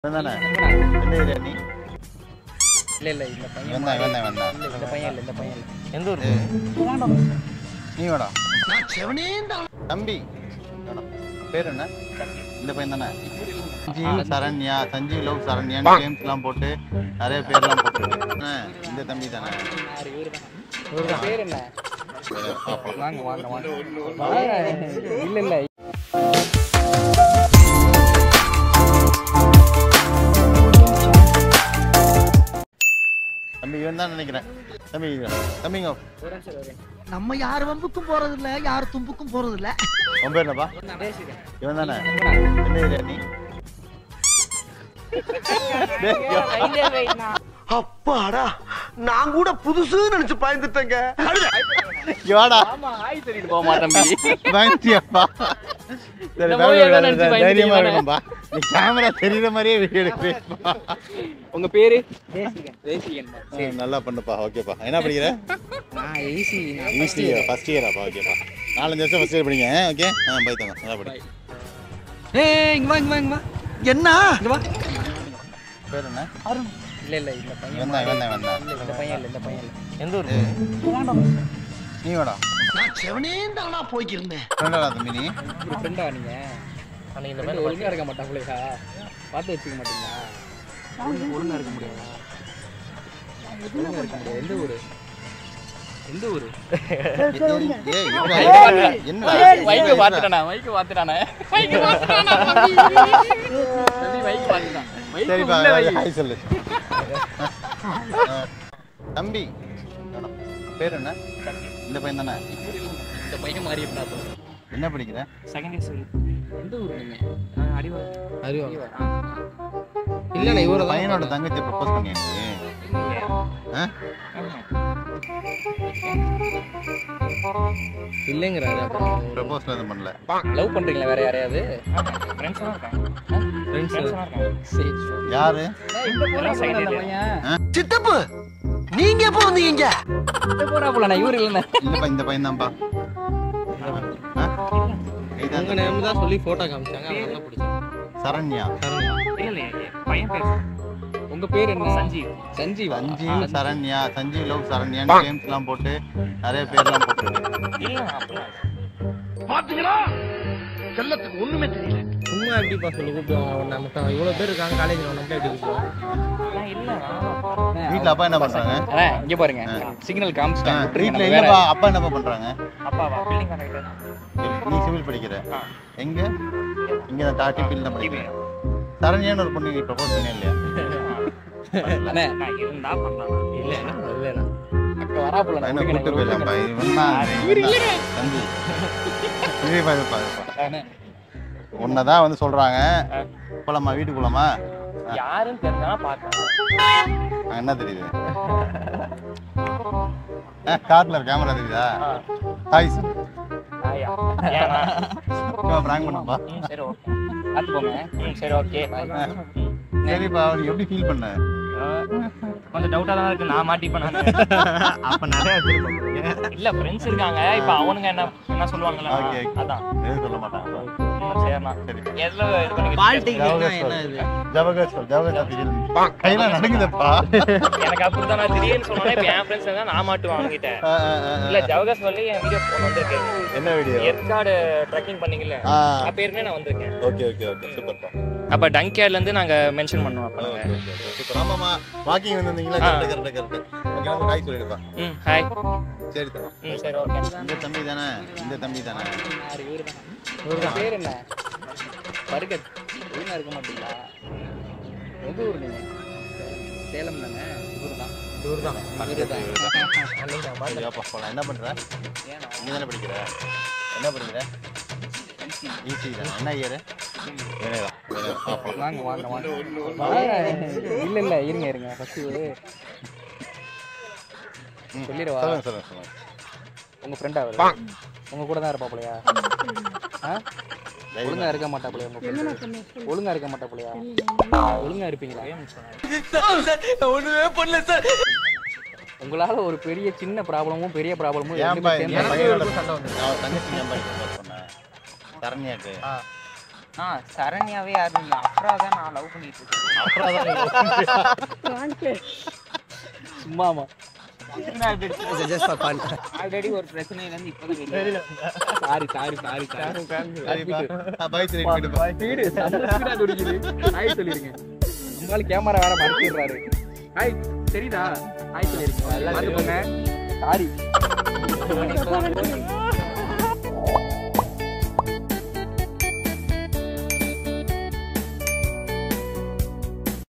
இவன்தானே எந்த ஏரியா நீ இல்ல இல்ல இந்த பையன் இவன் தான் இவன் தான் இவன் தான் இல்ல இந்த பையன் இல்ல இந்த பையன் இல்ல எந்த ஊர் நீ வாடா தம்பி வாடா. பேர் என்ன இந்த பையன் தானே சஞ்சீவ் சரண்யா சஞ்சீவ் லவ் சரண்யான்னு கேம்ஸ்லாம் போட்டு நிறைய பேர்லாம் போட்டு ஆ, இந்த தம்பி தானே யாரு இவரு தான் பேர் என்ன வாங்க வாங்க வாங்க வாங்க. இல்ல இல்ல தம்பி இவன் தான் நினைக்கிறேன் தம்பி தம்பிங்க ஒரு நிமிஷம் வரேன். நம்ம யார் வம்புக்கும் போறது இல்ல யார் தும்புக்கும் போறது இல்ல உன் பேர் என்னப்பா பேசிட்டேன். இவன் தானே எந்த ஏரியா நீ அப்பாடா நான் கூட புதுசு நினைச்சு பயந்துட்டேங்க இங்க வாடா ஆமா ஆய் சொல்லிட்டு போமா தம்பி பயந்துட்டியாப்பா சரி இந்த மூவி எல்லாம் நினைச்சு பயப்பட- தைரியமா பயந்துட்டீங்க இருக்கணும்பா நீ கேமரா தெரியுற மாதிரியே வீடியோ எடுப்பா உங்க பேரு தேசிகன் தேசிகன் சரி நல்லா பண்ணுப்பா ஓகேப்பா என்ன படிக்கிற நான் ஏசி ஃபர்ஸ்ட் இயர் ஃபர்ஸ்ட் இயராப்பா ஓகேப்பா நாலஞ்சு வருஷம் ஃபர்ஸ்ட் இயர் படிங்க ஓகே ஆ பை தங்க நல்லா படி ஏய் இங்க வா இங்க வா இங்க வா என்ன இங்க வா பேர் என்ன இல்ல இல்ல இந்த பையன் இவன் தான் இவன் தான் இவன் தான் இல்ல இந்த பையன் இல்ல இந்த பையன் இல்ல எந்த ஊர் நீ வாடா நான் செவனே தானா போய்க்கிருந்தேன் ஃப்ரெண்டா தம்பி நீ ஒரு ஃப்ரெண்டா நீங்க அன்னைக்கு இந்த இந்த மாதிரி ஒழுங்கா இருக்க மாட்டாங்களா பார்த்து வச்சுக்க மாட்டீங்களா ஒழுங்கா- ஒழுங்கா இருக்க முடியாதா ஒழுங்கா இருக்க முடியாது எந்த ஊரு எந்த ஊரு ஏய் இருடா. என்னடா மைக்க இருடா. பாத்துட்டானே மைக்க பாத்துட்டானே மைக்க பாத்துட்டானே தம்பி தம்பி மைக்க பாத்துட்டான் மைக்க சரிப்பா உள்ள வை ஹாய் சொல்லு ஆ, தம்பி வாடா. பேர் என்ன இந்த பையன் தானே இந்த பையன் மாறி இருந்தா என்ன படிக்கிற செகண்ட் இயர் சொல்லி எந்த ஊரு நீங்க அடிவா அறிவா அடிவா இல்லண்ணே இவரை தான் பையனோட தங்கச்சி ப்ரப்போஸ் பண்ணியா ஆ இல்லைங்கிறாரு அப்புறம் ப்ரப்போஸ்ல எதுவும் பண்ணல லவ் பண்றீங்களா வேற யாரையாவது ஃப்ரெண்ட்ஸ் தான் இருக்காங்க ஃப்ரெண்ட்ஸ் சரி யாரு இந்த போறாப்புல அந்த பையன் சித்தப்பு நீங்க எப்போ வந்தீங்க இந்த போறாப்புல நான் இவரு இல்லைண்ணே இல்லப்பா இந்த பையன் தான்ப்பா உங்க நேம் தான் சொல்லி போட்டோ காமிச்சாங்க அதெல்லாம் பிடிச்சேன் சரண்யா உங்க பேர் என்ன சஞ்சீவ் சஞ்சீவ் சஞ்சீவ் சரண்யா சஞ்சீவ் லவ் சரண்யான்னு கேம்ஸ்லாம் போட்டு நிறைய பேர்லாம் போட்டு பாத்தீங்களா செல்லத்துக்கு ஒண்ணுமே தெரியல சும்மா எப்படிப்பா சொல்லி கூப்பிடுவாங்க நமக்கு இவ்வளோ பேர் இருக்காங்க காலேஜில் நம்ம எப்படி கூப்பிடுவோம் வீட்ல அப்பா என்ன பண்றாங்க அண்ணா இங்க பாருங்க சிக்னல் காமிச்சிட்டாங்க விட்டுருங்க, வீட்ல நம்ம வேற. இல்லப்பா அப்பா என்னப்பா பண்றாங்க அப்பாவா பில்டிங் கனெக்டர் நீ சிவில் படிக்கிற எங்க இங்க தான் டாட்டி ஃபீல்ட் தான் படிக்கிறேன் சரண்யான்னு ஒரு பொண்ணு ப்ரப்போஸ் பண்ணே இல்லையா அண்ணே இருந்தா பண்ணலாம் இல்லை இல்லைண்ணா அக்கா வராப்புல நான் என்ன விட்டுருங்க, கூட்டு போயிடலாம்ப்பா இவன் தான் தம்பி இருப்பா இருப்பா இருப்பா அண்ணே, உன்னதான் வந்து சொல்றாங்க போலாமா வீட்டுக்கு போலாமா யாருன்னு தெரிஞ்சா பாக்கலாம் அங்க என்ன தெரியுது கார்ல கேமரா தெரியுதா ஹாய் சார் பிராங்க் பண்ணப்பா சரி ஓகே பார்த்து போங்க ம், சரி ஓகே சரிப்பா நீ எப்படி ஃபீல் பண்ண கொஞ்சம் டவுட்டா தான் இருக்கு நான் மாட்டிப்பேன் நான் அப்போ நிறைய வச்சிருப்பாங்க இல்ல ஃப்ரெண்ட்ஸ் இருக்காங்க இப்ப அவனுங்க என்ன என்ன சொல்லுவாங்கல்ல ஓகே ஓகே அதான் எதுவும் சொல்ல மாட்டாங்க ம், சரிண்ணா சரி எதுல இது பண்ணி பால்டிக்னா என்ன இது ஜவகர் சொல் ஜவகர் ஃபீல் கையெல்லாம் நடுங்குதப்பா எனக்கு அப்படிதான் நான் திடீர்னு சொன்னேன் இப்ப என் ஃப்ரெண்ட்ஸ் தான் நான் மாட்டுவேன் அவன்கிட்ட ஆ, ஆ, ஆ, ஆ. இல்ல ஜவகர் சொல்லி என் வீடியோ போன் வந்திருக்கேன் என்ன வீடியோ ஏற்காடு ட்ரெக்கிங் பண்ணீங்கல்ல ஆ அப்ப ஏற்கனவே நான் வந்திருக்கேன் ஓகே ஓகே ஓகே சூப்பர்ப்பா அப்ப டங்கேர்ல இருந்து நாங்க மென்ஷன் பண்ணோம் அப்ப நாங்க சூப்பர் ஆமாமா வாக்கிங் வந்திருந்தீங்களா ஆ. கரெக்ட் கரெக்ட் கரெக்ட் ஓகே நம்ம ஹாய் சொல்லிடுப்பா ம் ஹாய் சரி தம்பி ம் சரி ஓகே இந்த தம்பி தானே இந்த தம்பி தானே யாரு இவரு தான் உங்க பேர் என்ன பர்கத் ஒழுங்கா இருக்க மாட்டீங்களா எந்த ஊர் நீங்க சேலம் தானே இவரு தான் இவர் தான் இவரு தான் சரி வாப்பா போலாம் என்ன பண்ற ஏன்னா நீ தானே படிக்கிற என்ன படிக்கிற ஈஸி தான் என்ன இயர் வேணேதான் வாங்க வாங்க வாங்க வாங்க. இல்ல இல்ல இருங்க இருங்க ஃபர்ஸ்ட் சொல்லிடவா சொல்லுங்க சொல்லுங்க சொல்லுங்க உங்க ஃப்ரெண்ட் அவர் உங்க கூட தான் இருப்பாப்லையா ஆ ஒழுங்கா இருக்க மாட்டாப்லையா உங்க friend? ஒழுங்கா இருக்க மாட்டாப்லையா ஒழுங்கா இருப்பீங்களா ஒண்ணுமே பண்ணல சார் உங்களால ஒரு பெரிய சின்ன ப்ராப்ளமும் பெரிய ப்ராப்ளமும் ஏன்பா ரெண்டுமே இந்த சேர்ந்து பையனோட சண்டை வந்து நான் தங்கச்சி ஏன்பா இப்போ சொன்னேன் சரண்யாக்கு ஆ சரண்யாவே யாரும் இல்லை அப்புறம் தான் நான் லவ் பண்ணிட்டு இருக்கேன் சும்மாமா ஜஸ்ட் ஃபார் ஃபன் ஆல்ரெடி ஒரு பிரச்சனையில இருந்து இப்போதான் வெளியே sorry sorry sorry sorry bye திருப்பி வீடு சந்தோஷமா குடிக்குது ஹாய் சொல்லிருங்க நம்மளால கேமரா வேற மறைச்சிடுறாரு ஹாய் தெரியுதா ஹாய் சொல்லிருங்க பார்த்து போங்க சாரி